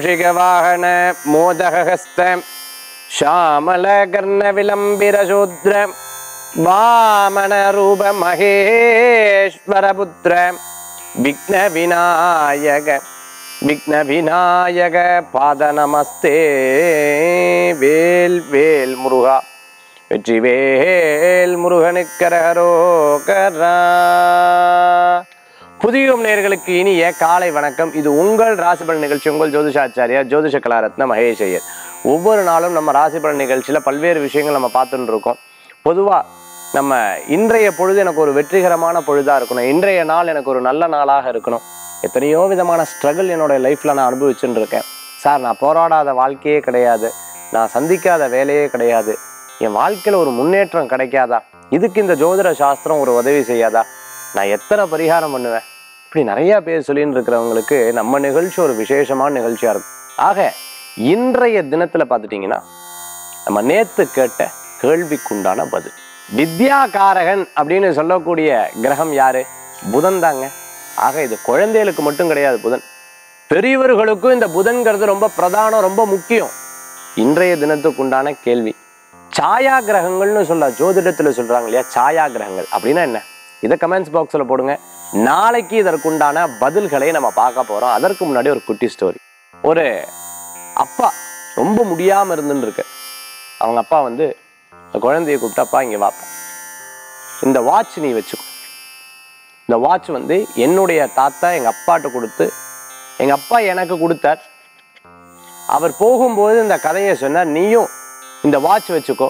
மூஷிகவாகன மோதகஸ்த ஷாமல கர்ண விளம்பிரசூத்ர வாமன ரூப மகேஸ்வரபுத்திர விக்ன விநாயக விக்ன விநாயக பாத நமஸ்தே வேல் வேல் முருகா வெற்றி வேல் முருகனுக்கரகரோகரா புதியும் நேர்களுக்கு இனிய காலை வணக்கம் இது உங்கள் ராசிபலன் நிகழ்ச்சி உங்கள் ஜோதிஷாச்சாரியா ஜோதிஷ கலாரத்ன மகேஷ் ஐயர் ஒவ்வொரு நாளும் நம்ம ராசிபலன் நிகழ்ச்சியில் பல்வேறு விஷயங்கள் நம்ம பார்த்துட்டு இருக்கோம் பொதுவாக நம்ம இன்றைய பொழுது எனக்கு ஒரு வெற்றிகரமான பொழுதாக இருக்கணும் இன்றைய நாள் எனக்கு ஒரு நல்ல நாளாக இருக்கணும் எத்தனையோ விதமான ஸ்ட்ரகிள் என்னோட லைஃப்பில் நான் அனுபவிச்சுட்டு இருக்கேன் சார் நான் போராடாத வாழ்க்கையே கிடையாது நான் சந்திக்காத வேலையே கிடையாது என் வாழ்க்கையில் ஒரு முன்னேற்றம் கிடைக்காதா இதுக்கு இந்த ஜோதிட சாஸ்திரம் ஒரு உதவி செய்யாதா நான் எத்தனை பரிகாரம் பண்ணுவேன் இப்படி நிறைய பேர் சொல்லின்னு இருக்கிறவங்களுக்கு நம்ம நிகழ்ச்சி ஒரு விசேஷமான நிகழ்ச்சியாக இருக்கும் ஆக இன்றைய தினத்தில் பார்த்துட்டிங்கன்னா நம்ம நேத்து கேட்ட கேள்விக்குண்டான பதில் வித்யாகாரகன் அப்படின்னு சொல்லக்கூடிய கிரகம் யாரு புதன் தாங்க ஆக இது குழந்தைகளுக்கு மட்டும் கிடையாது புதன் பெரியவர்களுக்கும் இந்த புதன்கிறது ரொம்ப பிரதானம் ரொம்ப முக்கியம் இன்றைய தினத்துக்குண்டான கேள்வி சாயா கிரகங்கள்னு சொல்ல ஜோதிடத்துல சொல்றாங்க இல்லையா சாயா கிரகங்கள் அப்படின்னா என்ன இதை கமெண்ட்ஸ் பாக்ஸில் போடுங்க நாளைக்கு இதற்குண்டான பதில்களை நம்ம பார்க்க போறோம் அதற்கு முன்னாடி ஒரு குட்டி ஸ்டோரி ஒரு அப்பா ரொம்ப முடியாம இருந்துன்னு இருக்கு அவங்க அப்பா வந்து அந்த குழந்தைய கூப்பிட்டு அப்பா இங்க வாப்பா இந்த வாட்ச் நீ வச்சுக்கோ இந்த வாட்ச் வந்து என்னுடைய தாத்தா எங்க அப்பாட்ட கொடுத்து எங்க அப்பா எனக்கு கொடுத்தார் அவர் போகும்போது இந்த கதையை சொன்னார் நீயும் இந்த வாட்ச் வச்சுக்கோ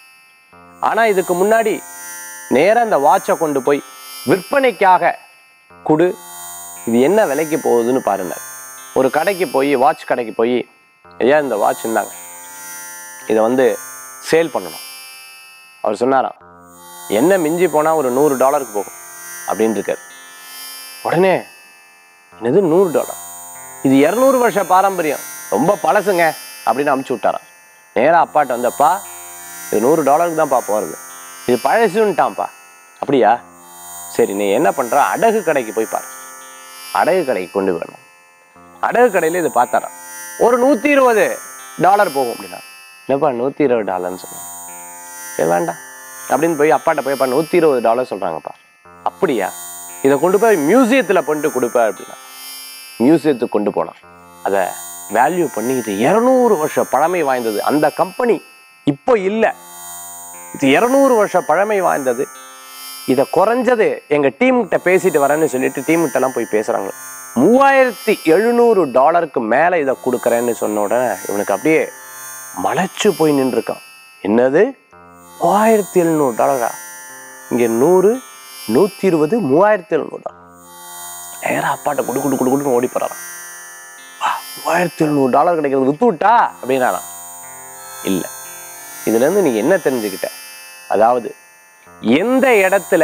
ஆனா இதுக்கு முன்னாடி நேரா இந்த வாட்சை கொண்டு போய் விற்பனைக்காக கொடு இது என்ன விலைக்கு போகுதுன்னு பாருங்க ஒரு கடைக்கு போய் வாட்ச் கடைக்கு போய் ஐயா இந்த வாட்ச் இருந்தாங்க இதை வந்து சேல் பண்ணணும் அவர் சொன்னாராம் என்ன மிஞ்சி போனால் ஒரு நூறு டாலருக்கு போகும் அப்படின்னு இருக்காரு உடனே என்னது நூறு டாலர் இது இரநூறு வருஷ பாரம்பரியம் ரொம்ப பழசுங்க அப்படின்னு அமுச்சு விட்டாராம் நேராக அப்பாட்ட வந்தப்பா இது நூறு டாலருக்கு தான்ப்பா போகிறது இது பழசுன்ட்டான்ப்பா அப்படியா சரி நீ என்ன பண்ற அடகு கடைக்கு போய் பாரு அடகு கடைக்கு கொண்டு வரணும் அடகு கடையில் இது பார்த்தாராம் ஒரு நூற்றி இருபது டாலர் போகும் அப்படின்னா என்னப்பா நூற்றி இருபது டாலர்னு சொன்னாங்க சரி வேண்டாம் அப்படின்னு போய் அப்பாட்ட போய் அப்பா நூற்றி இருபது டாலர் சொல்கிறாங்கப்பா அப்படியா இதை கொண்டு போய் மியூசியத்தில் பண்ணிட்டு கொடுப்பேன் அப்படின்னா மியூசியத்துக்கு கொண்டு போனான் அதை வேல்யூ பண்ணி இது இரநூறு வருஷ பழமை வாய்ந்தது அந்த கம்பெனி இப்போ இல்லை இது இரநூறு வருஷ பழமை வாய்ந்தது இதை குறைஞ்சது எங்கள் டீம்கிட்ட பேசிட்டு வரேன்னு சொல்லிட்டு டீம்கிட்டலாம் போய் பேசுகிறாங்க மூவாயிரத்தி எழுநூறு டாலருக்கு மேலே இதை கொடுக்குறேன்னு சொன்ன உடனே இவனுக்கு அப்படியே மலைச்சு போய் நின்றுருக்கான் என்னது மூவாயிரத்தி எழுநூறு டாலரா இங்கே நூறு நூற்றி இருபது மூவாயிரத்தி எழுநூறு டாலர் நேராக அப்பாட்ட குடு குடு குடு குடுன்னு ஓடி போகிறாராம் மூவாயிரத்தி எழுநூறு டாலர் கிடைக்கிறது வித்து விட்டா அப்படின்னாராம் இல்லை இதுலேருந்து நீ என்ன தெரிஞ்சுக்கிட்ட அதாவது எந்த இடத்துல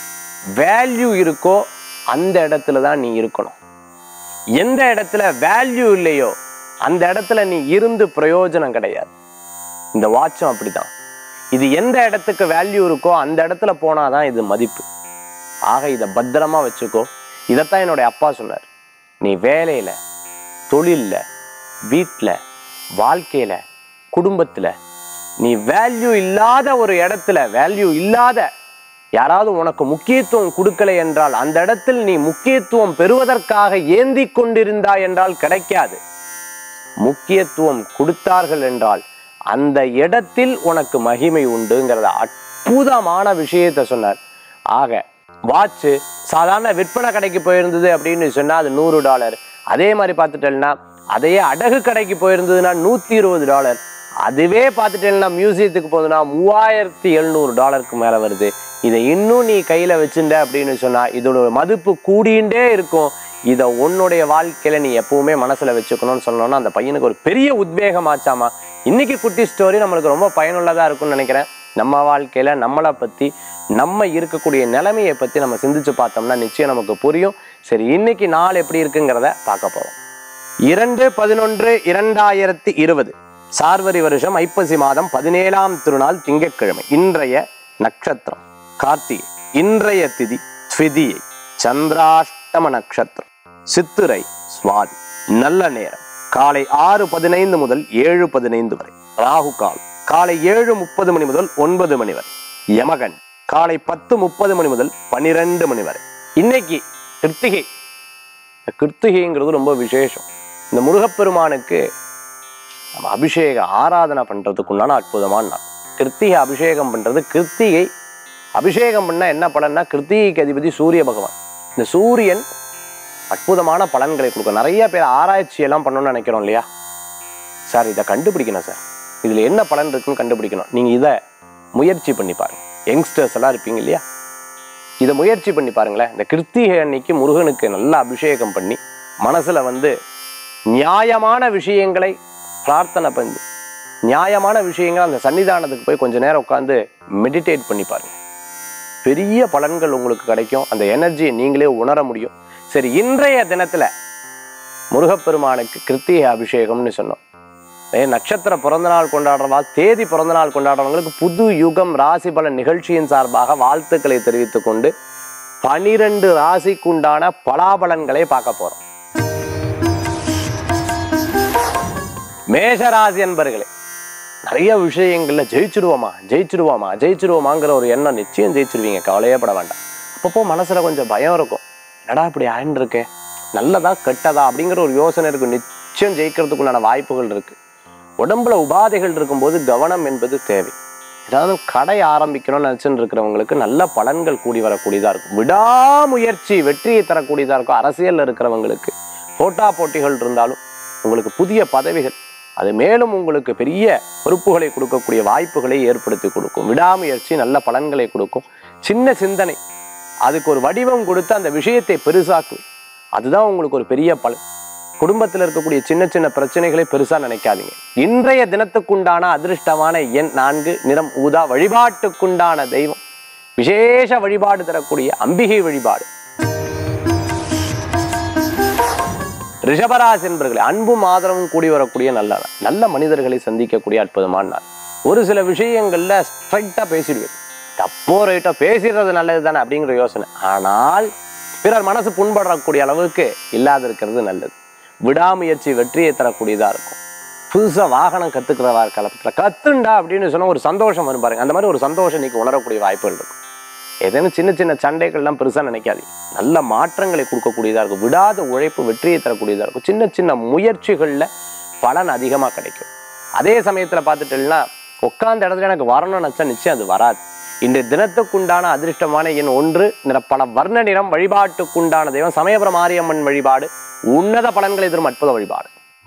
வேல்யூ இருக்கோ அந்த இடத்துல தான் நீ இருக்கணும் எந்த இடத்துல வேல்யூ இல்லையோ அந்த இடத்துல நீ இருந்து பிரயோஜனம் கிடையாது இந்த வாட்சும் அப்படிதான் இது எந்த இடத்துக்கு வேல்யூ இருக்கோ அந்த இடத்துல போனாதான் இது மதிப்பு ஆக இதை பத்திரமா வச்சுக்கோ இதைத்தான் என்னுடைய அப்பா சொன்னார் நீ வேலையில தொழில்ல வீட்டில் வாழ்க்கையில குடும்பத்துல நீ வேல்யூ இல்லாத ஒரு இடத்துல வேல்யூ இல்லாத யாராவது உனக்கு முக்கியத்துவம் கொடுக்கலை என்றால் அந்த இடத்தில் நீ முக்கியத்துவம் பெறுவதற்காக ஏந்தி கொண்டிருந்தாய் என்றால் கிடைக்காது முக்கியத்துவம் கொடுத்தார்கள் என்றால் அந்த இடத்தில் உனக்கு மகிமை உண்டுங்கிறத அற்புதமான விஷயத்தை சொன்னார் ஆக வாட்ச் சாதாரண விற்பனை கடைக்கு போயிருந்தது அப்படின்னு சொன்னா அது நூறு டாலர் அதே மாதிரி பார்த்துட்டேன்னா அதையே அடகு கடைக்கு போயிருந்ததுன்னா நூத்தி இருபது டாலர் அதுவே பார்த்துட்டேன்னா மியூசியத்துக்கு போகுதுன்னா மூவாயிரத்தி எழுநூறு டாலருக்கு மேலே வருது இதை இன்னும் நீ கையில் வச்சுட்ட அப்படின்னு சொன்னா இதோட மதிப்பு கூடிண்டே இருக்கும் இதை உன்னுடைய வாழ்க்கையில நீ எப்பவுமே மனசுல வச்சுக்கணும்னு சொல்லணும்னா அந்த பையனுக்கு ஒரு பெரிய உத்வேகம் ஆச்சாமா இன்னைக்கு குட்டி ஸ்டோரி நம்மளுக்கு ரொம்ப பயனுள்ளதா இருக்கும்னு நினைக்கிறேன் நம்ம வாழ்க்கையில நம்மளை பத்தி நம்ம இருக்கக்கூடிய நிலைமையை பத்தி நம்ம சிந்திச்சு பார்த்தோம்னா நிச்சயம் நமக்கு புரியும் சரி இன்னைக்கு நாள் எப்படி இருக்குங்கிறத பார்க்க போறோம் இரண்டு பதினொன்று இரண்டாயிரத்தி இருபது சார்வரி வருஷம் ஐப்பசி மாதம் பதினேழாம் திருநாள் திங்கட்கிழமை இன்றைய நட்சத்திரம் கார்த்திகை இன்றைய திதி ஸ்விதியை சந்திராஷ்டம நட்சத்திரம் சித்திரை சுவாதி நல்ல நேரம் காலை ஆறு பதினைந்து முதல் ஏழு பதினைந்து வரை ராகு கால் காலை ஏழு முப்பது மணி முதல் ஒன்பது மணி வரை யமகன் காலை பத்து முப்பது மணி முதல் பன்னிரெண்டு மணி வரை இன்னைக்கு கிருத்திகை இந்த கிருத்திகைங்கிறது ரொம்ப விசேஷம் இந்த முருகப்பெருமானுக்கு நம்ம அபிஷேக ஆராதனை பண்றதுக்குண்டான அற்புதமான நாள் கிருத்திகை அபிஷேகம் பண்றது கிருத்திகை அபிஷேகம் பண்ணா என்ன பலன்னா கிருத்திகைக்கு அதிபதி சூரிய பகவான் இந்த சூரியன் அற்புதமான பலன்களை கொடுக்கும் நிறைய பேர் ஆராய்ச்சி எல்லாம் பண்ணணும்னு நினைக்கிறோம் இல்லையா சார் இதை கண்டுபிடிக்கணும் சார் இதுல என்ன பலன் இருக்குன்னு கண்டுபிடிக்கணும் நீங்க இதை முயற்சி பண்ணி பாருங்க யங்ஸ்டர்ஸ் எல்லாம் இருப்பீங்க இல்லையா இதை முயற்சி பண்ணி பாருங்களேன் இந்த கிருத்திகை அன்னைக்கு முருகனுக்கு நல்லா அபிஷேகம் பண்ணி மனசுல வந்து நியாயமான விஷயங்களை பிரார்த்தனை பண்ணி நியாயமான விஷயங்கள் அந்த சன்னிதானத்துக்கு போய் கொஞ்ச நேரம் உட்காந்து மெடிடேட் பண்ணி பாருங்க பெரிய பலன்கள் உங்களுக்கு கிடைக்கும் அந்த எனர்ஜியை நீங்களே உணர முடியும் சரி இன்றைய தினத்துல முருகப்பெருமானுக்கு கிருத்திகை அபிஷேகம்னு சொன்னோம் ஏ நட்சத்திர பிறந்தநாள் கொண்டாடுறவா தேதி பிறந்தநாள் கொண்டாடுறவங்களுக்கு புது யுகம் ராசி பலன் நிகழ்ச்சியின் சார்பாக வாழ்த்துக்களை தெரிவித்துக் கொண்டு பனிரெண்டு ராசிக்குண்டான பலாபலன்களை பார்க்க போறோம் மேஷராசி என்பர்களே நிறைய விஷயங்கள்ல ஜெயிச்சிடுவோமா ஜெயிச்சிடுவோமா ஜெயிச்சிடுவோமாங்கிற ஒரு எண்ணம் நிச்சயம் ஜெயிச்சிருவீங்க கவலையே பட வேண்டாம் அப்பப்போ மனசுல கொஞ்சம் பயம் இருக்கும் என்னடா இப்படி ஆயின்னு இருக்கே நல்லதா கெட்டதா அப்படிங்கிற ஒரு யோசனை இருக்கும் நிச்சயம் ஜெயிக்கிறதுக்குண்டான வாய்ப்புகள் இருக்கு உடம்புல உபாதைகள் இருக்கும்போது கவனம் என்பது தேவை ஏதாவது கடை ஆரம்பிக்கணும்னு நினைச்சுட்டு இருக்கிறவங்களுக்கு நல்ல பலன்கள் கூடி வரக்கூடியதா இருக்கும் விடாமுயற்சி வெற்றியை தரக்கூடியதா இருக்கும் அரசியல்ல இருக்கிறவங்களுக்கு போட்டா போட்டிகள் இருந்தாலும் உங்களுக்கு புதிய பதவிகள் அது மேலும் உங்களுக்கு பெரிய பொறுப்புகளை கொடுக்கக்கூடிய வாய்ப்புகளை ஏற்படுத்தி கொடுக்கும் விடாமுயற்சி நல்ல பலன்களை கொடுக்கும் சின்ன சிந்தனை அதுக்கு ஒரு வடிவம் கொடுத்து அந்த விஷயத்தை பெருசாக்கும் அதுதான் உங்களுக்கு ஒரு பெரிய பலன் குடும்பத்தில் இருக்கக்கூடிய சின்ன சின்ன பிரச்சனைகளை பெருசா நினைக்காதீங்க இன்றைய தினத்துக்குண்டான அதிர்ஷ்டமான எண் நான்கு நிறம் ஊதா வழிபாட்டுக்குண்டான தெய்வம் விசேஷ வழிபாடு தரக்கூடிய அம்பிகை வழிபாடு ரிஷபராசி என்பர்களே அன்பும் ஆதரவும் கூடி வரக்கூடிய நல்ல நாள் நல்ல மனிதர்களை சந்திக்கக்கூடிய அற்புதமான நாள் ஒரு சில விஷயங்கள்ல ஸ்ட்ரைட்டா பேசிடுவேன் தப்போ ரைட்டோ பேசிடுறது நல்லது தானே அப்படிங்கிற யோசனை ஆனால் பிறர் மனசு புண்படக்கூடிய அளவுக்கு இல்லாத இருக்கிறது நல்லது விடாமுயற்சி வெற்றியை தரக்கூடியதா இருக்கும் புதுசா வாகனம் கத்துக்கிறவா காலத்துல கத்துண்டா அப்படின்னு சொன்னா ஒரு சந்தோஷம் வரும் பாருங்க அந்த மாதிரி ஒரு சந்தோஷம் இன்னைக்கு உணரக்கூடிய வாய்ப்புகள் இருக்கும் ஏதேனும் சின்ன சின்ன சண்டைகள்லாம் பெருசா நினைக்காதீங்க நல்ல மாற்றங்களை கொடுக்கக்கூடியதா இருக்கும் விடாத உழைப்பு வெற்றியை தரக்கூடியதா இருக்கும் சின்ன சின்ன முயற்சிகள்ல பலன் அதிகமா கிடைக்கும் அதே சமயத்துல பார்த்துட்டீங்கன்னா உட்கார்ந்த இடத்துல எனக்கு வரணும்னு நினைச்சா நிச்சயம் அது வராது இன்றைய தினத்துக்குண்டான அதிர்ஷ்டமான எண் ஒன்று நிற பல வர்ண நிறம் வழிபாட்டுக்குண்டான தெய்வம் சமயபுரம் மாரியம்மன் வழிபாடு உன்னத பலன்களை தரும் அற்புத வழிபாடு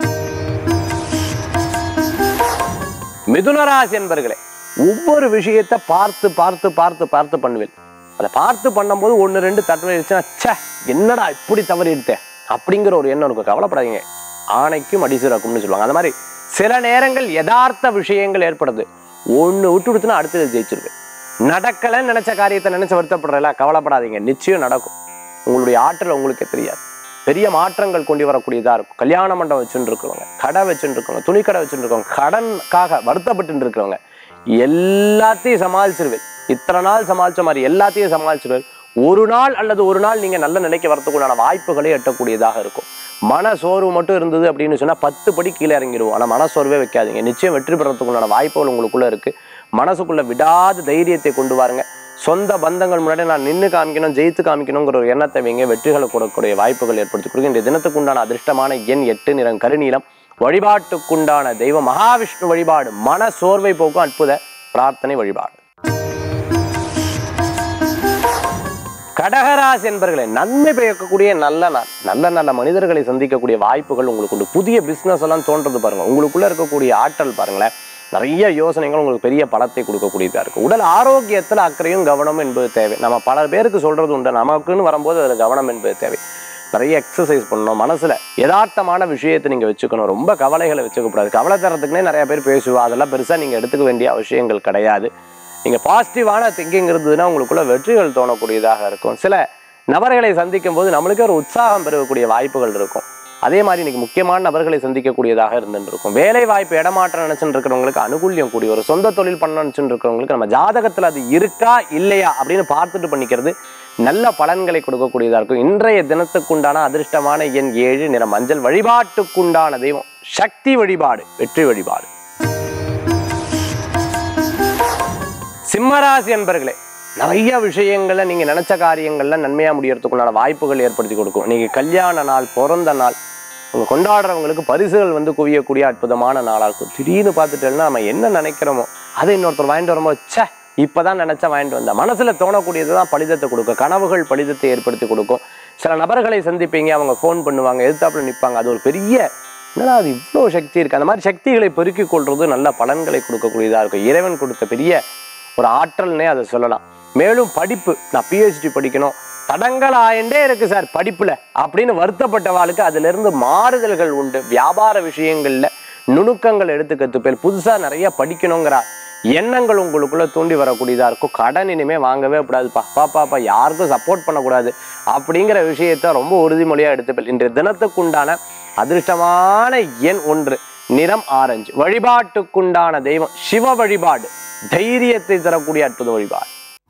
மிதுனராசி என்பர்களே ஒவ்வொரு விஷயத்தை பார்த்து பார்த்து பார்த்து பார்த்து பண்ணுவேன் அதை பார்த்து பண்ணும்போது ஒன்று ரெண்டு தட்டுச்சுன்னா ச்சே என்னடா இப்படி தவறி எடுத்தேன் அப்படிங்கிற ஒரு எண்ணம் இருக்கும் கவலைப்படாதீங்க ஆணைக்கும் அடிசிறக்கும்னு சொல்லுவாங்க அந்த மாதிரி சில நேரங்கள் யதார்த்த விஷயங்கள் ஏற்படுது ஒன்று விட்டு கொடுத்துனா அடுத்தது ஜெயிச்சிருவேன் நடக்கலைன்னு நினைச்ச காரியத்தை நினைச்சு வருத்தப்படுறல கவலைப்படாதீங்க நிச்சயம் நடக்கும் உங்களுடைய ஆற்றல் உங்களுக்கே தெரியாது பெரிய மாற்றங்கள் கொண்டு வரக்கூடியதா இருக்கும் கல்யாண மண்டபம் வச்சுட்டு இருக்கிறவங்க கடை வச்சுட்டு இருக்கவங்க துணி கடை வச்சுட்டு இருக்கவங்க கடனுக்காக வருத்தப்பட்டு இருக்கிறவங்க எல்லாத்தையும் சமாளிச்சிருவேன் இத்தனை நாள் சமாளிச்ச மாதிரி எல்லாத்தையும் சமாளிச்சிருவேன் ஒரு நாள் அல்லது ஒரு நாள் நீங்க நல்ல நிலைக்கு வரத்துக்குள்ளான வாய்ப்புகளை எட்டக்கூடியதாக இருக்கும் மன சோர்வு மட்டும் இருந்தது அப்படின்னு சொன்னா பத்து படி கீழே இறங்கிடுவோம் ஆனா மன சோர்வே வைக்காதீங்க நிச்சயம் வெற்றி பெறத்துக்குள்ளான வாய்ப்புகள் உங்களுக்குள்ள இருக்கு மனசுக்குள்ள விடாத தைரியத்தை கொண்டு வாருங்க சொந்த பந்தங்கள் முன்னாடி நான் நின்று காமிக்கணும் ஜெயித்து காமிக்கணுங்கிற ஒரு எண்ணத்தை வைங்க வெற்றிகளை கொடுக்கக்கூடிய வாய்ப்புகள் ஏற்படுத்தி கொடுங்க இந்த தினத்துக்குண்டான அதிர்ஷ்டமான எண் எட்டு நிறம் கருநீலம் வழிபாட்டுக்குண்டான தெய்வம் மகாவிஷ்ணு வழிபாடு மன சோர்வை போக்கும் அற்புத பிரார்த்தனை வழிபாடு கடகராசி என்பர்களே நன்மை பயக்கக்கூடிய நல்ல நாள் நல்ல நல்ல மனிதர்களை சந்திக்கக்கூடிய வாய்ப்புகள் உங்களுக்கு உண்டு புதிய பிசினஸ் எல்லாம் தோன்றது பாருங்க உங்களுக்குள்ள இருக்கக்கூடிய ஆற்றல் பாருங்களேன் நிறைய யோசனைகள் உங்களுக்கு பெரிய பலத்தை கொடுக்கக்கூடியதா இருக்கு உடல் ஆரோக்கியத்துல அக்கறையும் கவனம் என்பது தேவை நம்ம பல பேருக்கு சொல்றது உண்டு நமக்குன்னு வரும்போது அதுல கவனம் என்பது தேவை நிறைய எக்ஸசைஸ் பண்ணணும் மனசுல யதார்த்தமான விஷயத்தை நீங்க வச்சுக்கணும் ரொம்ப கவலைகளை வச்சுக்க கூடாது கவலை தரத்துக்குனே நிறைய பேர் பேசுவா அதெல்லாம் பெருசா நீங்க எடுத்துக்க வேண்டிய அவசியங்கள் கிடையாது நீங்க பாசிட்டிவான திங்கிங் இருந்ததுன்னா உங்களுக்குள்ள வெற்றிகள் தோணக்கூடியதாக இருக்கும் சில நபர்களை சந்திக்கும் போது நம்மளுக்கே ஒரு உற்சாகம் பெறக்கூடிய வாய்ப்புகள் இருக்கும் அதே மாதிரி இன்னைக்கு முக்கியமான நபர்களை சந்திக்கக்கூடியதாக இருந்துட்டு இருக்கும் வேலை வாய்ப்பு இடமாற்றம் நினைச்சுட்டு இருக்கிறவங்களுக்கு அனுகூல்யம் கூடி ஒரு சொந்த தொழில் பண்ண நினைச்சுட்டு இருக்கிறவங்களுக்கு நம்ம ஜாதகத்துல அது இருக்கா இல்லையா அப்படின்னு பார்த்துட்டு பண்ணிக்கிறது நல்ல பலன்களை கொடுக்கக்கூடியதா இருக்கும் இன்றைய தினத்துக்குண்டான அதிர்ஷ்டமான எண் ஏழு நிற மஞ்சள் வழிபாட்டுக்குண்டான தெய்வம் சக்தி வழிபாடு வெற்றி வழிபாடு சிம்மராசி என்பர்களே நிறைய விஷயங்கள்ல நீங்க நினைச்ச காரியங்கள்ல நன்மையா முடியறதுக்குண்டான வாய்ப்புகள் ஏற்படுத்தி கொடுக்கும் நீங்க கல்யாண நாள் பிறந்த நாள் உங்க கொண்டாடுறவங்களுக்கு பரிசுகள் வந்து குவியக்கூடிய அற்புதமான நாளா இருக்கும் திடீர்னு பார்த்துட்டேன்னா நம்ம என்ன நினைக்கிறோமோ அதை இன்னொருத்தர் வாங்கிட்டு வரும்போது ச்சே இப்பதான் நினைச்சா வாங்கிட்டு வந்தேன் மனசுல தோணக்கூடியது தான் பலிதத்தை கொடுக்கும் கனவுகள் பலிதத்தை ஏற்படுத்தி கொடுக்கும் சில நபர்களை சந்திப்பீங்க அவங்க ஃபோன் பண்ணுவாங்க எதிர்த்தாப்புல நிற்பாங்க அது ஒரு பெரிய என்னடா அது இவ்வளோ சக்தி இருக்கு அந்த மாதிரி சக்திகளை பெருக்கிக் கொள்றது நல்ல பலன்களை கொடுக்கக்கூடியதா இருக்கும் இறைவன் கொடுத்த பெரிய ஒரு ஆற்றல்னே அதை சொல்லலாம் மேலும் படிப்பு நான் பிஹெச்டி படிக்கணும் தடங்கள் ஆயிண்டே இருக்கு சார் படிப்புல அப்படின்னு வருத்தப்பட்டவாளுக்கு அதுல இருந்து மாறுதல்கள் உண்டு வியாபார விஷயங்கள்ல நுணுக்கங்கள் எடுத்து கத்துப்பேன் புதுசா நிறைய படிக்கணுங்கிற எண்ணங்கள் உங்களுக்குள்ள தூண்டி வரக்கூடியதா இருக்கும் கடன் இனிமே வாங்கவே கூடாதுப்பா பாப்பாப்பா யாருக்கும் சப்போர்ட் பண்ணக்கூடாது அப்படிங்கிற விஷயத்த ரொம்ப உறுதிமொழியா எடுத்துப்பேன் இன்றைய தினத்துக்குண்டான அதிர்ஷ்டமான எண் ஒன்று நிறம் ஆரஞ்சு வழிபாட்டுக்குண்டான தெய்வம் சிவ வழிபாடு தைரியத்தை தரக்கூடிய அற்புத வழிபாடு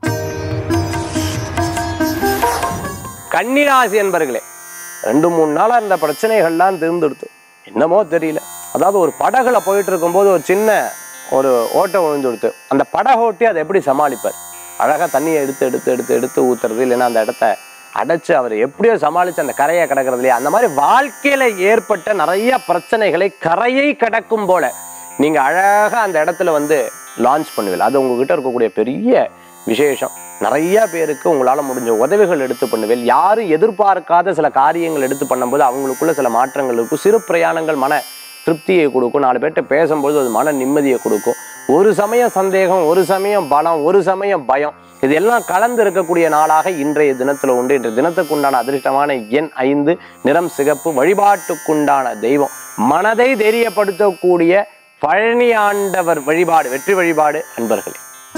கன்னிராசி என்பர்களே ரெண்டு மூணு நாளா இந்த பிரச்சனைகள்லாம் தீர்ந்துடுத்து என்னமோ தெரியல அதாவது ஒரு படகுல போயிட்டு இருக்கும்போது ஒரு சின்ன ஒரு ஓட்டை விழுந்து கொடுத்து அந்த படகோட்டி அதை எப்படி சமாளிப்பார் அழகா தண்ணியை எடுத்து எடுத்து எடுத்து எடுத்து ஊத்துறது இல்லைன்னா அந்த இடத்த அடைச்சு அவர் எப்படியோ சமாளிச்சு அந்த கரையை கடக்கிறது இல்லையா அந்த மாதிரி வாழ்க்கையில ஏற்பட்ட நிறைய பிரச்சனைகளை கரையை கடக்கும் போல நீங்க அழகா அந்த இடத்துல வந்து லான்ச் பண்ணுவீங்க அது உங்ககிட்ட இருக்கக்கூடிய பெரிய விசேஷம் நிறைய பேருக்கு உங்களால முடிஞ்ச உதவிகள் எடுத்து பண்ணுவேன் யாரும் எதிர்பார்க்காத சில காரியங்கள் எடுத்து பண்ணும்போது அவங்களுக்குள்ள சில மாற்றங்கள் இருக்கும் சிறு பிரயாணங்கள் மன திருப்தியை கொடுக்கும் நாலு பேர்கிட்ட பேசும்போது அது மன நிம்மதியை கொடுக்கும் ஒரு சமயம் சந்தேகம் ஒரு சமயம் பலம் ஒரு சமயம் பயம் இது எல்லாம் கலந்து இருக்கக்கூடிய நாளாக இன்றைய தினத்துல உண்டு இன்றைய தினத்துக்கு உண்டான அதிர்ஷ்டமான எண் ஐந்து நிறம் சிகப்பு வழிபாட்டுக்குண்டான தெய்வம் மனதை தைரியப்படுத்தக்கூடிய பழனி ஆண்டவர் வழிபாடு வெற்றி வழிபாடு அன்பர்களே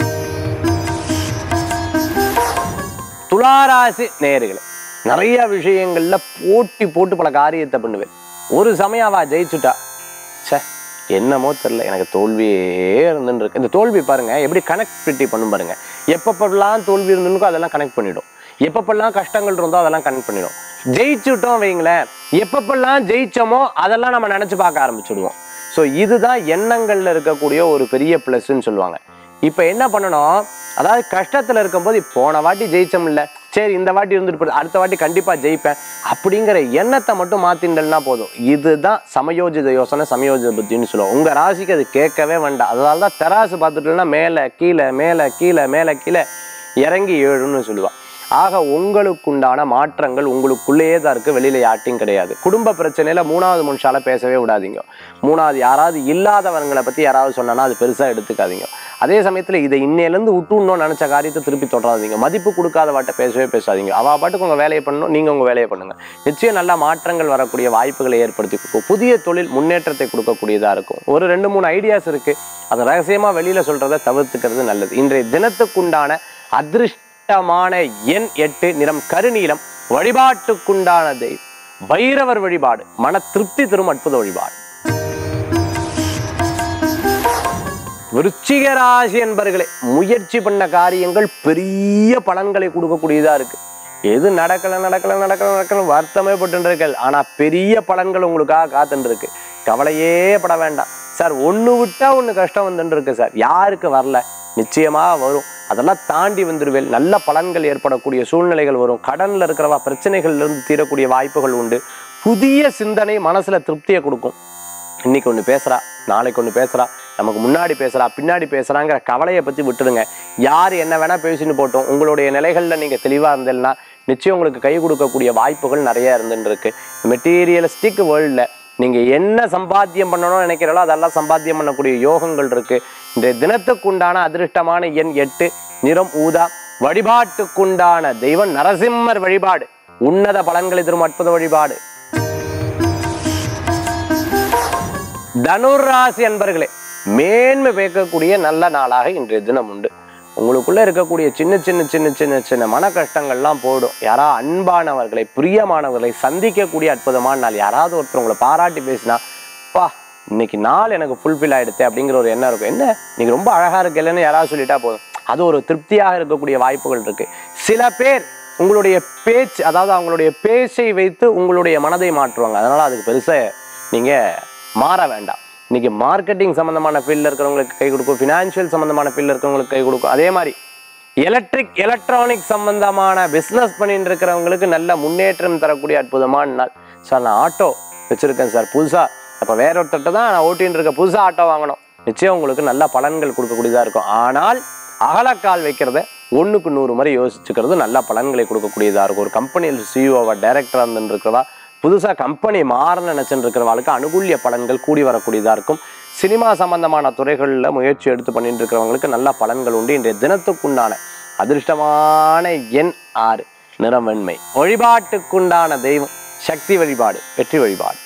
துளாராசி நேயர்களே நிறைய விஷயங்கள்ல போட்டி போட்டு பல காரியத்தை பண்ணுவேன் ஒரு சமயம் அவ ஜெயிச்சுட்டா ச்சே என்னமோ தெரில எனக்கு தோல்வியே இருந்துன்னு இருக்கு இந்த தோல்வி பாருங்க எப்படி கனெக்டிவிட்டி பண்ணும் பாருங்க எப்பப்பெல்லாம் தோல்வி இருந்துருக்கோ அதெல்லாம் கனெக்ட் பண்ணிடும் எப்பப்பெல்லாம் கஷ்டங்கள் இருந்தோ அதெல்லாம் கனெக்ட் பண்ணிடும் ஜெயிச்சுட்டோம் வைங்களேன் எப்பப்பெல்லாம் ஜெயிச்சோமோ அதெல்லாம் நம்ம நினைச்சு பார்க்க ஆரம்பிச்சுடுவோம் ஸோ இதுதான் எண்ணங்கள்ல இருக்கக்கூடிய ஒரு பெரிய ப்ளஸ்ன்னு சொல்லுவாங்க இப்போ என்ன பண்ணணும் அதாவது கஷ்டத்துல இருக்கும்போது போன வாட்டி ஜெயிச்சோம்ல சரி இந்த வாட்டி இருந்துட்டு போகுது அடுத்த வாட்டி கண்டிப்பா ஜெயிப்பேன் அப்படிங்கிற எண்ணத்தை மட்டும் மாத்திண்டல்னா போதும் இதுதான் சமயோஜித யோசனை சமயோஜித புத்தின்னு சொல்லுவோம் உங்க ராசிக்கு அது கேட்கவே வேண்டாம் அதனால தான் தெராசு பார்த்துட்டோம்னா மேலே கீழே மேலே கீழே மேலே கீழே இறங்கி ஏழுன்னு சொல்லுவான் ஆக உங்களுக்குண்டான மாற்றங்கள் உங்களுக்குள்ளேயே தான் இருக்கு வெளியில யார்ட்டையும் கிடையாது குடும்ப பிரச்சனையில மூணாவது மனுஷால பேசவே விடாதீங்க மூணாவது யாராவது இல்லாதவங்களை பத்தி யாராவது சொன்னா அது பெருசா எடுத்துக்காதீங்க அதே சமயத்துல இதை இன்னையிலேருந்து விட்டுணும் நினைச்ச காரியத்தை திருப்பி தொடராதீங்க மதிப்பு கொடுக்காதவாட்ட பேசவே பேசாதீங்க அவ பாட்டுக்கு உங்க வேலையை பண்ணணும் நீங்க உங்க வேலையை பண்ணுங்க நிச்சயம் நல்ல மாற்றங்கள் வரக்கூடிய வாய்ப்புகளை ஏற்படுத்தி கொடுக்கும் புதிய தொழில் முன்னேற்றத்தை கொடுக்கக்கூடியதா இருக்கும் ஒரு ரெண்டு மூணு ஐடியாஸ் இருக்கு அதை ரகசியமா வெளியில சொல்றதை தவிர்த்துக்கிறது நல்லது இன்றைய தினத்துக்குண்டான அதிர்ஷ்டமான எண் எட்டு நிறம் கருநீலம் வழிபாட்டுக்குண்டான தெய்வம் பைரவர் வழிபாடு மன திருப்தி தரும் அற்புத வழிபாடு விருச்சிக ராசி என்பர்களே முயற்சி பண்ண காரியங்கள் பெரிய பலன்களை கொடுக்கக்கூடியதா இருக்கு எது நடக்கல நடக்கல நடக்கல நடக்கல வருத்தமே பட்டுருக்கள் ஆனா பெரிய பலன்கள் உங்களுக்காக காத்துட்டு இருக்கு கவலையே பட வேண்டாம் சார் ஒண்ணு விட்டா ஒண்ணு கஷ்டம் வந்துட்டு இருக்கு சார் யாருக்கு வரல நிச்சயமா வரும் அதெல்லாம் தாண்டி வந்துடுவேல் நல்ல பலன்கள் ஏற்படக்கூடிய சூழ்நிலைகள் வரும் கடன்ல இருக்கிறவா பிரச்சனைகள்ல இருந்து தீரக்கூடிய வாய்ப்புகள் உண்டு புதிய சிந்தனை மனசுல திருப்தியை கொடுக்கும் இன்னைக்கு ஒன்று பேசுறா நாளைக்கு ஒன்று பேசுறா நமக்கு முன்னாடி பேசுறா பின்னாடி பேசுறாங்கிற கவலையை பத்தி விட்டுடுங்க யார் என்ன வேணா பேசின்னு போட்டோம் உங்களுடைய நிலைகள்ல நீங்க தெளிவா இருந்தேன்னா நிச்சயம் உங்களுக்கு கை கொடுக்கக்கூடிய வாய்ப்புகள் நிறைய இருந்துட்டு இருக்கு மெட்டீரியலிஸ்டிக் வேர்ல்டில் நீங்க என்ன சம்பாத்தியம் பண்ணணும்னு நினைக்கிறீங்களோ அதெல்லாம் சம்பாத்தியம் பண்ணக்கூடிய யோகங்கள் இருக்கு இந்த தினத்துக்குண்டான அதிர்ஷ்டமான எண் எட்டு நிறம் ஊதா வழிபாட்டுக்குண்டான தெய்வம் நரசிம்மர் வழிபாடு உன்னத பலன்களை தரும் அற்புத வழிபாடு தனுராசி அன்பர்களே மேன்மை பேக்கக்கூடிய நல்ல நாளாக இன்றைய தினம் உண்டு உங்களுக்குள்ள இருக்கக்கூடிய சின்ன சின்ன சின்ன சின்ன சின்ன மன கஷ்டங்கள்லாம் போடும் யாரா அன்பானவர்களை பிரியமானவர்களை சந்திக்கக்கூடிய அற்புதமான நாள் யாராவது ஒருத்தர் உங்களை பாராட்டி பேசினா பா இன்னைக்கு நாள் எனக்கு ஃபுல்ஃபில் ஆயிடுச்சு அப்படிங்கிற ஒரு எண்ணம் இருக்கும் என்ன நீங்க ரொம்ப அழகா இருக்கலன்னு யாராவது சொல்லிட்டா போதும் அது ஒரு திருப்தியாக இருக்கக்கூடிய வாய்ப்புகள் இருக்கு சில பேர் உங்களுடைய பேச்சு அதாவது அவங்களுடைய பேச்சை வைத்து உங்களுடைய மனதை மாற்றுவாங்க அதனால அதுக்கு பெருசா நீங்க மாற வேண்டாம் இன்னைக்கு மார்க்கெட்டிங் சம்பந்தமான ஃபீல்டில் இருக்கிறவங்களுக்கு கை கொடுக்கும் ஃபினான்ஷியல் சம்பந்தமான ஃபீல்டில் இருக்கிறவங்களுக்கு கை கொடுக்கும் அதே மாதிரி எலக்ட்ரிக் எலக்ட்ரானிக் சம்பந்தமான பிஸ்னஸ் பண்ணிட்டு இருக்கிறவங்களுக்கு நல்ல முன்னேற்றம் தரக்கூடிய அற்புதமான நாள் சார் நான் ஆட்டோ வச்சிருக்கேன் சார் புதுசாக அப்போ வேற ஒருத்தர்கிட்ட தான் நான் ஓட்டின்னு இருக்க புதுசாக ஆட்டோ வாங்கணும் நிச்சயம் உங்களுக்கு நல்ல பலன்கள் கொடுக்கக்கூடியதாக இருக்கும் ஆனால் அகலக்கால் வைக்கிறத ஒன்றுக்கு நூறு முறை யோசிச்சுக்கிறது நல்ல பலன்களை கொடுக்கக்கூடியதாக இருக்கும் ஒரு கம்பெனியில் சிஇஓவா டைரக்டராக இருந்துட்டு இருக்கிறவா புதுசாக கம்பெனி மாறணும்னு நினச்சிட்டு இருக்கிறவங்களுக்கு அனுகூல்ய பலன்கள் கூடி வரக்கூடியதாக இருக்கும் சினிமா சம்பந்தமான துறைகளில் முயற்சி எடுத்து பண்ணிட்டு இருக்கிறவங்களுக்கு நல்ல பலன்கள் உண்டு இன்றைய தினத்துக்குண்டான அதிர்ஷ்டமான எண் ஆறு நிறம் வெண்மை வழிபாட்டுக்குண்டான தெய்வம் சக்தி வழிபாடு வெற்றி வழிபாடு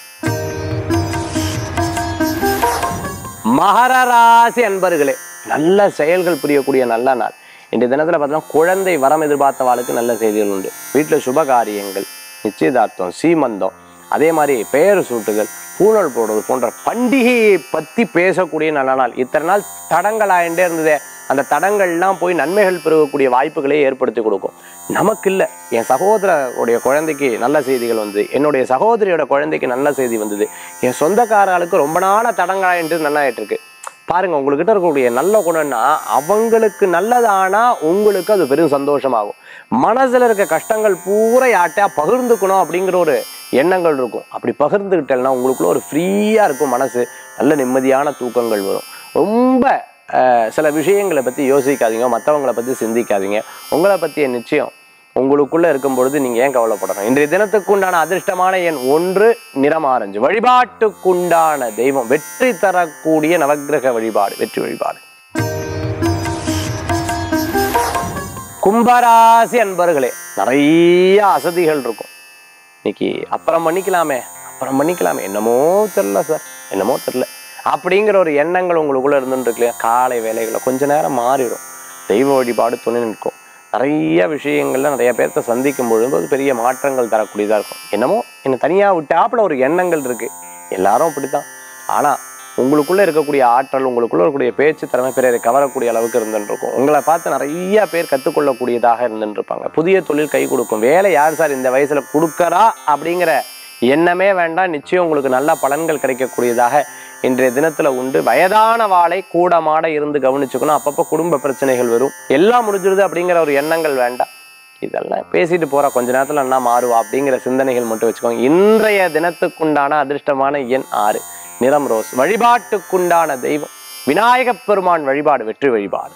மகர ராசி அன்பர்களே நல்ல செயல்கள் புரியக்கூடிய நல்ல நாள் இன்றைய தினத்தில் பார்த்தீங்கன்னா குழந்தை வரம் எதிர்பார்த்தவாளுக்கு நல்ல செய்திகள் உண்டு வீட்டில் சுப காரியங்கள் நிச்சயதார்த்தம் சீமந்தம் அதே மாதிரி பெயர் சூட்டுகள் பூணல் போடுறது போன்ற பண்டிகையை பற்றி பேசக்கூடிய நல்ல நாள் இத்தனை நாள் தடங்கள் ஆயிட்டே இருந்ததே அந்த தடங்கள்லாம் போய் நன்மைகள் பெருகக்கூடிய வாய்ப்புகளை ஏற்படுத்தி கொடுக்கும் நமக்கு இல்லை என் சகோதரருடைய குழந்தைக்கு நல்ல செய்திகள் வந்தது என்னுடைய சகோதரியோட குழந்தைக்கு நல்ல செய்தி வந்தது என் சொந்தக்காரர்களுக்கு ரொம்ப நாள தடங்களாயிட்டு நல்லாயிட்டு இருக்கு பாருங்க உங்ககிட்ட இருக்கக்கூடிய நல்ல குணம்னா அவங்களுக்கு நல்லதானா உங்களுக்கு அது பெரும் சந்தோஷமாகும் மனசுல இருக்க கஷ்டங்கள் பூரா யார்ட்டையா பகிர்ந்துக்கணும் அப்படிங்கிற ஒரு எண்ணங்கள் இருக்கும் அப்படி பகிர்ந்துக்கிட்டேன்னா உங்களுக்குள்ள ஒரு ஃப்ரீயா இருக்கும் மனசு நல்ல நிம்மதியான தூக்கங்கள் வரும் ரொம்ப அஹ், சில விஷயங்களை பத்தி யோசிக்காதீங்க மற்றவங்களை பத்தி சிந்திக்காதீங்க உங்களை பத்திய நிச்சயம் உங்களுக்குள்ள இருக்கும் பொழுது நீங்க ஏன் கவலைப்படணும் இன்றைய தினத்துக்குண்டான அதிர்ஷ்டமான எண் ஒன்று நிறம் ஆரஞ்சு வழிபாட்டுக்குண்டான தெய்வம் வெற்றி தரக்கூடிய நவக்கிரக வழிபாடு வெற்றி வழிபாடு கும்பராசி அன்பர்களே நிறைய அசதிகள் இருக்கும் இன்னைக்கு அப்புறம் பண்ணிக்கலாமே அப்புறம் பண்ணிக்கலாமே என்னமோ தெரில சார் என்னமோ தெரில அப்படிங்கிற ஒரு எண்ணங்கள் உங்களுக்குள்ள இருந்துட்டு இருக்கு இல்லையா காலை வேலைகளை கொஞ்ச நேரம் மாறிடும் தெய்வ வழிபாடு துணை நிற்கும் நிறைய விஷயங்கள்ல நிறைய பேர்த்த சந்திக்கும் பொழுது பெரிய மாற்றங்கள் தரக்கூடியதாக இருக்கும் என்னமோ என்னை தனியாக விட்டாப்புல ஒரு எண்ணங்கள் இருக்கு எல்லாரும் அப்படித்தான் ஆனா உங்களுக்குள்ள இருக்கக்கூடிய ஆற்றல் உங்களுக்குள்ள இருக்கக்கூடிய பேச்சு திறமை பிறரை கவரக்கூடிய அளவுக்கு இருந்துட்டு இருக்கும் உங்களை பார்த்து நிறைய பேர் கற்றுக்கொள்ளக்கூடியதாக இருந்துட்டு இருப்பாங்க புதிய தொழில் கை கொடுக்கும் வேலை யார் சார் இந்த வயசுல கொடுக்கறா அப்படிங்கிற எண்ணமே வேண்டாம் நிச்சயம் உங்களுக்கு நல்ல பலன்கள் கிடைக்கக்கூடியதாக இன்றைய தினத்துல உண்டு வயதான வாளை கூடமாட இருந்து கவனிச்சுக்கணும் அப்பப்போ குடும்ப பிரச்சனைகள் வரும் எல்லாம் முடிஞ்சிருது அப்படிங்கிற ஒரு எண்ணங்கள் வேண்டாம் இதெல்லாம் பேசிட்டு போற கொஞ்ச நேரத்துல என்ன மாறுவா அப்படிங்கிற சிந்தனைகள் மட்டும் வச்சுக்கோங்க இன்றைய தினத்துக்குண்டான அதிர்ஷ்டமான எண் ஆறு நிறம் ரோஸ் வழிபாட்டுக்குண்டான தெய்வம் விநாயகப் பெருமான் வழிபாடு வெற்றி வழிபாடு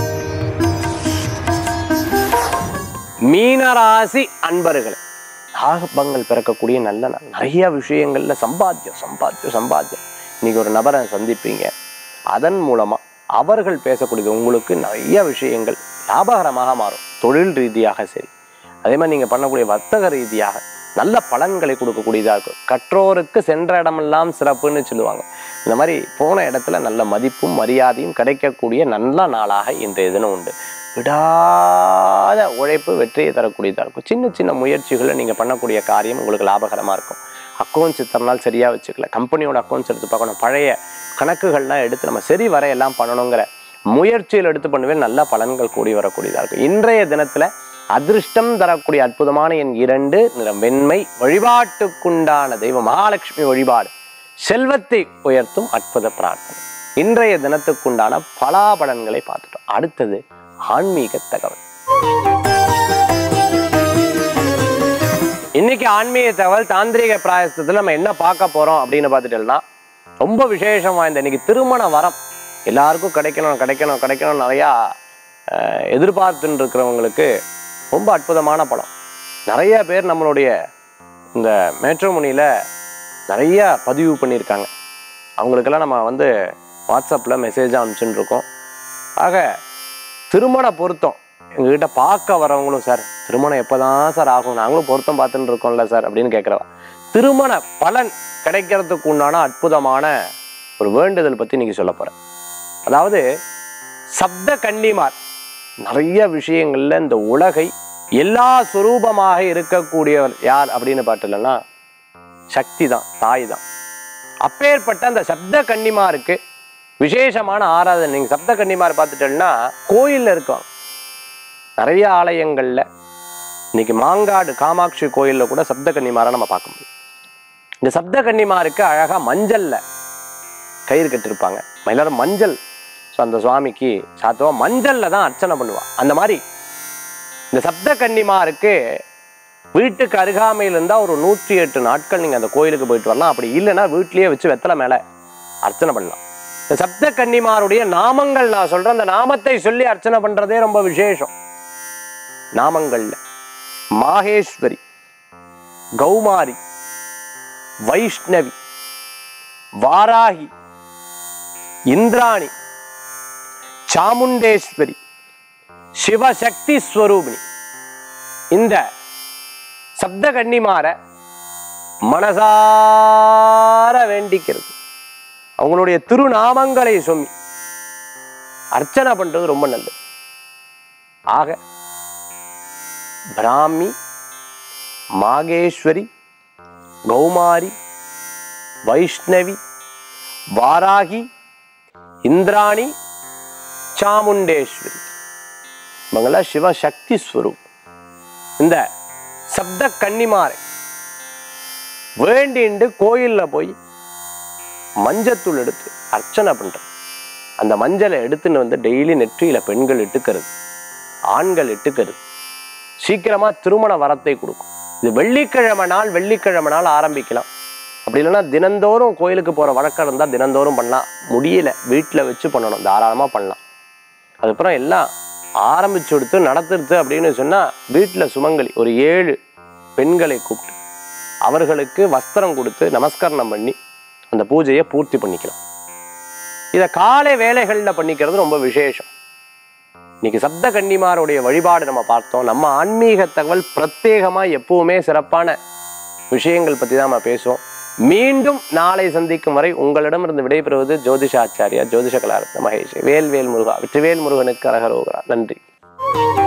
மீனராசி அன்பர்களே ஆகப்பங்கள் பிறக்கக்கூடிய நல்ல நாள் நிறைய விஷயங்கள்ல சம்பாத்தியம் சம்பாத்தியம் சம்பாத்தியம் இன்னைக்கு ஒரு நபரை சந்திப்பீங்க அதன் மூலமா அவர்கள் பேசக்கூடியது உங்களுக்கு நிறைய விஷயங்கள் லாபகரமாக மாறும் தொழில் ரீதியாக சரி அதே மாதிரி நீங்க பண்ணக்கூடிய வர்த்தக ரீதியாக நல்ல பலன்களை கொடுக்கக்கூடியதாக இருக்கும் கற்றோருக்கு சென்ற இடமெல்லாம் சிறப்புன்னு சொல்லுவாங்க இந்த மாதிரி போன இடத்துல நல்ல மதிப்பும் மரியாதையும் கிடைக்கக்கூடிய நல்ல நாளாக இன்றைய தினம் உண்டு விடாத உழைப்பு வெற்றியை தரக்கூடியதாக இருக்கும் சின்ன சின்ன முயற்சிகளை நீங்கள் பண்ணக்கூடிய காரியம் உங்களுக்கு லாபகரமாக இருக்கும் அக்கௌண்ட்ஸ் இத்தனை நாள் சரியாக வச்சுக்கல கம்பெனியோட அக்கௌண்ட்ஸ் எடுத்து பார்க்கணும் பழைய கணக்குகள்லாம் எடுத்து நம்ம சரி வர எல்லாம் பண்ணணுங்கிற முயற்சியில் எடுத்து பண்ணுவேன் நல்ல பலன்கள் கூடி வரக்கூடியதாக இருக்கும் இன்றைய தினத்தில் அதிர்ஷ்டம் தரக்கூடிய அற்புதமான என் இரண்டு நிறம் வெண்மை வழிபாட்டுக்குண்டான தெய்வம் மகாலட்சுமி வழிபாடு செல்வத்தை உயர்த்தும் அற்புத பிரார்த்தனை இன்றைய தினத்துக்குண்டான பலாபலன்களை பார்த்துட்டோம் அடுத்தது ஆன்மீக தகவல் இன்னைக்கு ஆன்மீக தகவல் தாந்திரிக பிராயசத்தில் நம்ம என்ன பார்க்க போறோம் அப்படின்னு பார்த்துட்டோம்னா ரொம்ப விசேஷம் வாய்ந்த இன்னைக்கு திருமண வரம் எல்லாருக்கும் கிடைக்கணும் கிடைக்கணும் கிடைக்கணும் நிறையா அஹ், எதிர்பார்த்துன்னு இருக்கிறவங்களுக்கு ரொம்ப அற்புதமான படம் நிறைய பேர் நம்மளுடைய இந்த மேட்ரோமணியில் நிறைய பதிவு பண்ணியிருக்காங்க அவங்களுக்கெல்லாம் நம்ம வந்து வாட்ஸ்அப்பில் மெசேஜாக அனுப்பிச்சுட்டு இருக்கோம் ஆக திருமண பொருத்தம் எங்ககிட்ட பார்க்க வரவங்களும் சார் திருமணம் எப்போ தான் சார் ஆகும் நாங்களும் பொருத்தம் பார்த்துட்டு இருக்கோம்ல சார் அப்படின்னு கேட்குறவா திருமண பலன் கிடைக்கிறதுக்கு உண்டான அற்புதமான ஒரு வேண்டுதல் பற்றி இன்னைக்கு சொல்ல போகிறேன் அதாவது சப்த கன்னிமார் நிறைய விஷயங்கள்ல இந்த உலகை எல்லா சுரூபமாக இருக்கக்கூடியவர் யார் அப்படின்னு பார்த்தலன்னா சக்தி தான் தாய் தான் அப்பேற்பட்ட அந்த சப்த கன்னிமாருக்கு விசேஷமான ஆராதனை நீங்க சப்த கன்னிமார் பார்த்துட்டோம்னா கோயில்ல இருக்காங்க நிறைய ஆலயங்கள்ல இன்னைக்கு மாங்காடு காமாட்சி கோயிலில் கூட சப்த கன்னிமாரை நம்ம பார்க்க முடியும் இந்த சப்த கன்னிமாருக்கு அழகாக மஞ்சளில் கயிறு கட்டிருப்பாங்க எல்லாரும் மஞ்சள் ஸோ அந்த சுவாமிக்கு சாத்துவா மஞ்சளில் தான் அர்ச்சனை பண்ணுவா அந்த மாதிரி இந்த சப்த கன்னிமாருக்கு வீட்டுக்கு அருகாமையில் இருந்தால் ஒரு நூற்றி எட்டு நாட்கள் நீங்கள் அந்த கோயிலுக்கு போயிட்டு வரலாம் அப்படி இல்லைன்னா வீட்லேயே வச்சு வெத்தலை மேலே அர்ச்சனை பண்ணலாம் இந்த சப்த கன்னிமாருடைய நாமங்கள் நான் சொல்கிறேன் அந்த நாமத்தை சொல்லி அர்ச்சனை பண்ணுறதே ரொம்ப விசேஷம் நாமங்கள்ல மாகேஸ்வரி கௌமாரி வைஷ்ணவி வாராகி இந்திராணி சாமுண்டேஸ்வரி சிவசக்தி ஸ்வரூபிணி இந்த சப்த கன்னிமார மனசார வேண்டிக்கிறது அவங்களுடைய திருநாமங்களை சொல்லி அர்ச்சனை பண்றது ரொம்ப நல்லது ஆக பிராமி மாகேஸ்வரி கௌமாரி வைஷ்ணவி வாராகி இந்திராணி சாமுண்டேஸ்வரி இவங்கெல்லாம் சிவசக்தி ஸ்வரூப் இந்த சப்த கன்னிமாரை வேண்டிண்டு கோயிலில் போய் மஞ்சத்தூள் எடுத்து அர்ச்சனை பண்றது அந்த மஞ்சளை எடுத்துன்னு வந்து டெய்லி நெற்றியில பெண்கள் இட்டுக்கிறது ஆண்கள் இட்டுக்கிறது சீக்கிரமா திருமண வரத்தை கொடுக்கும் இது வெள்ளிக்கிழமை நாள் வெள்ளிக்கிழமை நாள் ஆரம்பிக்கலாம் அப்படி இல்லைன்னா தினந்தோறும் கோயிலுக்கு போற வழக்கம் இருந்தால் தினந்தோறும் பண்ணலாம் முடியல வீட்டில் வச்சு பண்ணணும் தாராளமாக பண்ணலாம் அதுக்கப்புறம் எல்லாம் ஆரம்பிச்சு கொடுத்து நடத்துறது அப்படின்னு சொன்னா வீட்டில் சுமங்கலி ஒரு ஏழு பெண்களை கூப்பிட்டு அவர்களுக்கு வஸ்திரம் கொடுத்து நமஸ்கரணம் பண்ணி அந்த பூஜையை பூர்த்தி பண்ணிக்கலாம் இதை காலை வேலைகளில் பண்ணிக்கிறது ரொம்ப விசேஷம் இன்னைக்கு சப்த கன்னிமாருடைய வழிபாடு நம்ம பார்த்தோம் நம்ம ஆன்மீக தகவல் பிரத்யேகமா எப்பவுமே சிறப்பான விஷயங்கள் பத்தி தான் நம்ம பேசுவோம் மீண்டும் நாளை சந்திக்கும் வரை உங்களிடமிருந்து விடைபெறுவது ஜோதிஷாச்சாரியா ஜோதிஷ கலாரத்ன மகேஷ் வேல்வேல் முருகா வெற்றிவேல் முருகனுக்கு அரகரோகரா நன்றி